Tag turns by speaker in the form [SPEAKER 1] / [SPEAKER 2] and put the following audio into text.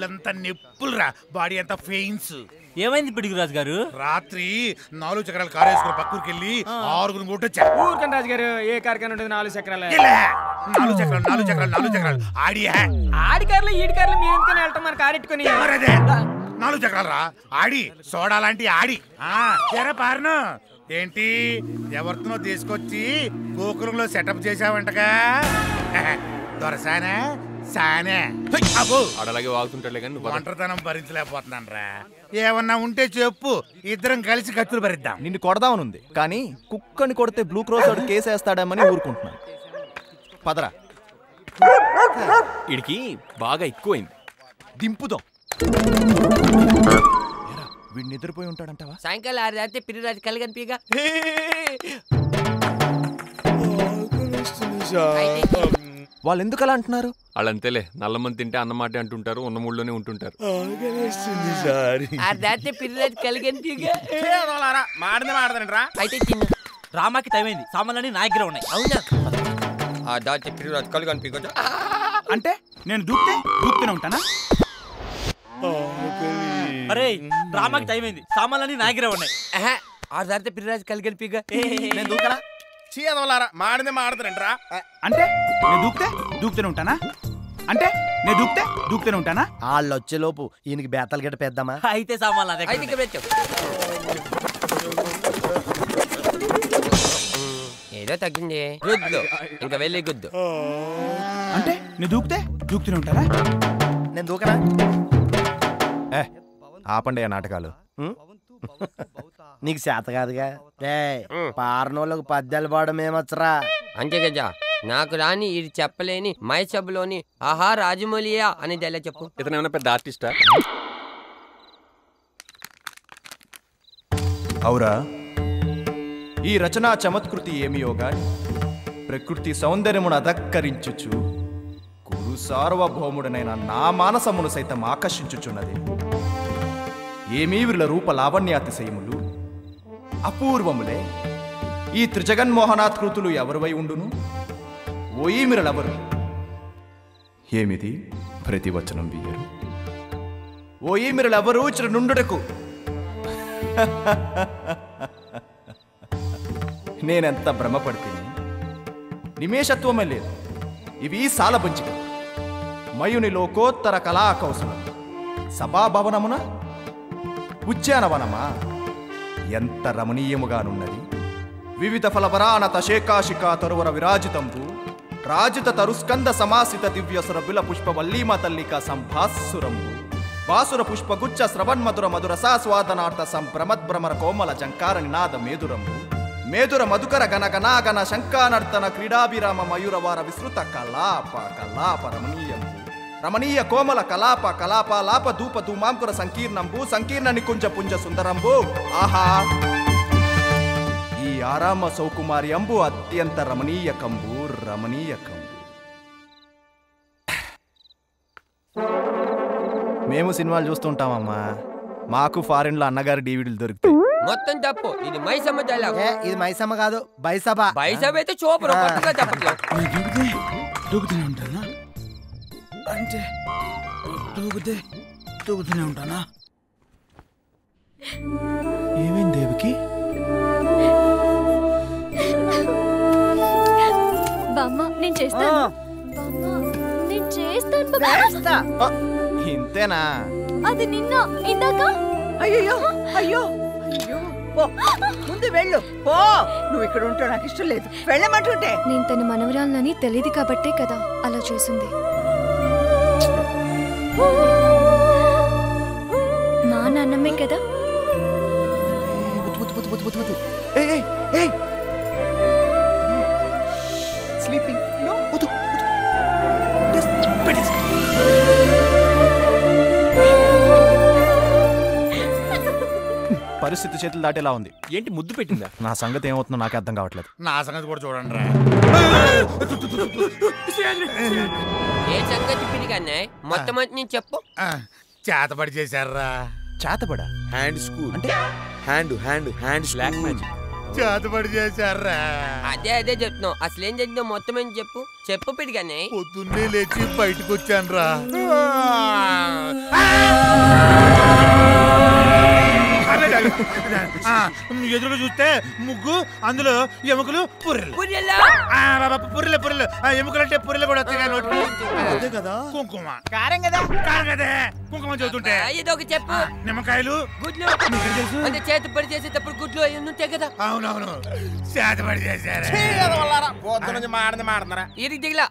[SPEAKER 1] ఒళ్ళంతా నెప్పులురా బాడీ అంతా ఫెయిన్స్
[SPEAKER 2] ఏమైంది పిడుగురాజు గారు
[SPEAKER 1] రాత్రి నాలుగు చక్రాలు కారు వేసుకుని పక్కూరికి వెళ్ళి ఆరుగురు కొట్టొచ్చా
[SPEAKER 3] ఊరికండి రాజు గారు ఏ కార్ఖాన ఉంటుంది నాలుగు చక్రాలే
[SPEAKER 1] ఇలా. నాలుగు చక్రాలు నాలుగు చక్రాలు నాలుగు చక్రాలు ఆడియా
[SPEAKER 3] ఆడి కార్లు ఈడి కార్లు మీరు ఎందుకని వెళ్తాం మన కారు ఎట్టుకుని
[SPEAKER 1] మరదే నాలుగు చక్రాలు రా ఆడి సోడా లాంటి ఆడి ఆ ఎరా పారను ఏంటి ఎవరితోనో తీసుకొచ్చి గోకులంలో సెటప్ చేసావంటగా దొరసానే సానే అబ్బో
[SPEAKER 4] ఆడలాగే వాగుతుంటాడులే కానీ నువ్వు పద.
[SPEAKER 1] ఒంటరితనం భరించలేకపోతున్నాను రా ఏమన్నా ఉంటే చెప్పు ఇద్దరం కలిసి కత్తులు భరిద్దాం
[SPEAKER 5] నిన్ను కొడదామనుంది కానీ కుక్కని కొడితే బ్లూ క్రాస్ వాడు కేసు వేస్తాడేమని ఊరుకుంటున్నాను పదరా
[SPEAKER 4] వీడికి బాగా ఎక్కువైంది
[SPEAKER 5] దింపుదాం ఏరా, వీడు నిద్రపోయి ఉంటాడంటావా
[SPEAKER 6] సాయంకాలం ఆరు దాటితే పిరిరాజు కళ్ళు కనిపిగా
[SPEAKER 5] వాళ్ళు ఎందుకు అలా అంటున్నారు
[SPEAKER 4] వాళ్ళు అంతేలే నల్లమని తింటే అన్నమాటే అంటుంటారు ఉన్న మూడులోనే ఉంటుంటారు
[SPEAKER 6] ఆరు దాటితే పిరిరాజు కళ్ళు కనిపిగా
[SPEAKER 3] మాడదే మాడదండి
[SPEAKER 6] అయితే తిన్న
[SPEAKER 2] రామాకి టైం అయింది సామాన్లన్నీ నా దగ్గర ఉన్నాయి
[SPEAKER 6] అవునా ఆ దాటితే పిరిరాజు కళ్ళు కనిపించదు
[SPEAKER 3] అంటే నేను దూకితే దూకుతూనే ఉంటానా
[SPEAKER 2] అరే రామాకి టైం అయింది సామాన్లన్నీ నా దగ్గర ఉన్నాయి
[SPEAKER 6] ఆరు దాటితే పిరిరాజు కళ్ళు కనిపిగా
[SPEAKER 5] నేను దూకనా
[SPEAKER 3] చీదవలారా మాడదే మాడదండి రా అంటే నేను దూకితే దూకుతూనే ఉంటానా అంటే నేను దూకితే దూకుతూనే ఉంటానా
[SPEAKER 7] వాళ్ళు వచ్చేలోపు ఈయనకి బేతాలు గట్ట పెద్దామా
[SPEAKER 2] అయితే సామాన్లు నా దగ్గర
[SPEAKER 6] అయితే
[SPEAKER 2] ఉన్నాయి.
[SPEAKER 6] ఇక్కడ పెట్టు ఏదో తగ్గింది గుద్దు ఇంకా వెళ్ళి గుద్దు
[SPEAKER 3] అంటే నేను దూకితే దూకుతూనే ఉంటానా
[SPEAKER 7] నేను దూకనా
[SPEAKER 5] ఏ ఆపండి ఆ నాటకాలు
[SPEAKER 7] ఉం? నీకు చేత కాదుగా రే పారనోళ్ళకు పద్యాలు పాడడం ఏమొచ్చరా
[SPEAKER 6] అంతే కదా నాకు రాని ఇది చెప్పలేని మై సభలోని ఆహా రాజమౌళియా అనేది ఎలా చెప్పు
[SPEAKER 4] ఇతను ఏమైనా పెద్ద ఆర్టిస్టా
[SPEAKER 5] అవురా ఈ రచనా చమత్కృతి ఏమియోగా ప్రకృతి సౌందర్యమును అధక్కరించుచు కురు సార్వభౌముడనైన నా మానసమును సైతం ఆకర్షించుచున్నది ఏమీ వీళ్ళ రూప లావణ్యాతిశయములు అపూర్వములే ఈ త్రిజగన్మోహనాత్కృతులు ఎవరివై ఉండును ఓయీమిరలెవరు ఏమిది ప్రతివచనం వీయరు ఓయీమిరలెవరు ఇచ్చిన నుండుటకు నేనెంత భ్రమపడితిని నిమేషత్వమే లేదు ఇవి సాలబంచిక మయుని లోకోత్తర కళా కౌశలం సభాభవనమున ఉద్యానవనమా ఎంత రమణీయముగానున్నది వివిధ ఫలవరానత శేకాశికా తరువర విరాజితంబు రాజిత తరుస్కంద సమాసిత దివ్యసుర బిల పుష్ప వల్లీమ తల్లిక సంభాసురంబు బాసుర పుష్పగుచ్చ శ్రవణ్మధుర మధుర సాస్వాదనార్థ సంభ్రమద్భ్రమర కోమల జంకార నినాద మేదురంబు మేదుర మధుకర గణ గణాగణ శంకానర్తన క్రీడాభిరామ మయూరవార విస్తృత కలాప కలాప రమణీయంబు రమణీయ కోమల కలాప కలాప లాప ధూప ధూమాంకుర సంకీర్ణంబు సంకీర్ణ నికుంజ పుంజ సుందరంబు ఆహా ఈ ఆరామ సౌకుమార్యంబు అత్యంత రమణీయకంబు రమణీయకంబు మేము సినిమాలు చూస్తుంటామమ్మా మాకు ఫారిన్లో అన్నగారి డీవీడీలు దొరుకుతాయి
[SPEAKER 6] మొత్తం తప్పు ఇది మైసమ్మ డైలాగ్
[SPEAKER 7] ఏ ఇది మైసమ్మ కాదు బైసభ
[SPEAKER 6] పైసా అయితే చూపరు కొత్తగా చెప్పట్లేదు
[SPEAKER 3] నేను దూకితే దూకుతూనే ఉంటానా అంటే దూకితే దూకుతూనే ఉంటానా ఏమైంది దేవికి
[SPEAKER 8] బామ్మ నేను చేస్తాను బామ్మ నేను చేస్తాను బాబా
[SPEAKER 5] ఇంతేనా
[SPEAKER 8] అది నిన్న ఇందాక
[SPEAKER 9] అయ్యో అయ్యో అయ్యో పో ముందు వెళ్ళు పో నువ్వు ఇక్కడ ఉంటే నాకు ఇష్టం లేదు వెళ్ళమంటుంటే
[SPEAKER 8] నేను తన మనవరాలని తెలియదు కాబట్టే కదా అలా చేసింది మా నాన్నమ్మే కదా
[SPEAKER 5] ఏయ్, ఏయ్, ఏయ్. స్లీపింగ్ నో వద్దు, వద్దు. Just పెట్టేసి. పరిస్థితి చేతులు దాటేలా ఉంది
[SPEAKER 4] ఏంటి ముద్దు పెట్టిందా
[SPEAKER 5] నా సంగతి ఏమవుతుందో నాకే అర్థం కావట్లేదు
[SPEAKER 1] నా సంగతి కూడా చూడండి రా
[SPEAKER 6] ఏ సంగతి పిరిగానే మొత్తం అంతా నేను చెప్పు
[SPEAKER 1] చేతబడి చేశారా
[SPEAKER 5] చేతబడా
[SPEAKER 10] హ్యాండ్ స్కూల్
[SPEAKER 5] అంటే
[SPEAKER 10] hand hand hand
[SPEAKER 4] black magic
[SPEAKER 1] చేతబడి చేశారా
[SPEAKER 6] అదే అదే చెప్తున్నావు అసలు ఏం జరిగిందో మొత్తం ఏం చెప్పు చెప్పు పిడిగానే
[SPEAKER 1] పొద్దున్నే లేచి బయటకు వచ్చాను రా ఆ, ఎదురుగా చూస్తే ముగ్గు అందులో ఎముకలు పుర్రెలు
[SPEAKER 6] పుర్రెలా?
[SPEAKER 1] ఆ, బాబా, పుర్రెలు పుర్రెలు ఆ, ఎముకలు అంటే పుర్రెలు కూడా వస్తాయి కానీ నోటికి.
[SPEAKER 7] కదా
[SPEAKER 1] కుంకుమ
[SPEAKER 3] కారం కదా
[SPEAKER 1] కాదు కదే కుంకుమ చదువుతుంటే
[SPEAKER 6] ఆ, ఏదో ఒక చెప్పు
[SPEAKER 1] నిమ్మకాయలు
[SPEAKER 6] గుడ్లు అంటే చేతి పడి చేసేటప్పుడు గుడ్లు అవి ఉంటాయి కదా
[SPEAKER 1] అవునవును చేతబడి చేశారు
[SPEAKER 2] పొద్దు నుంచి మాడింది మాడుతున్నారా
[SPEAKER 6] ఇరికి దిగలా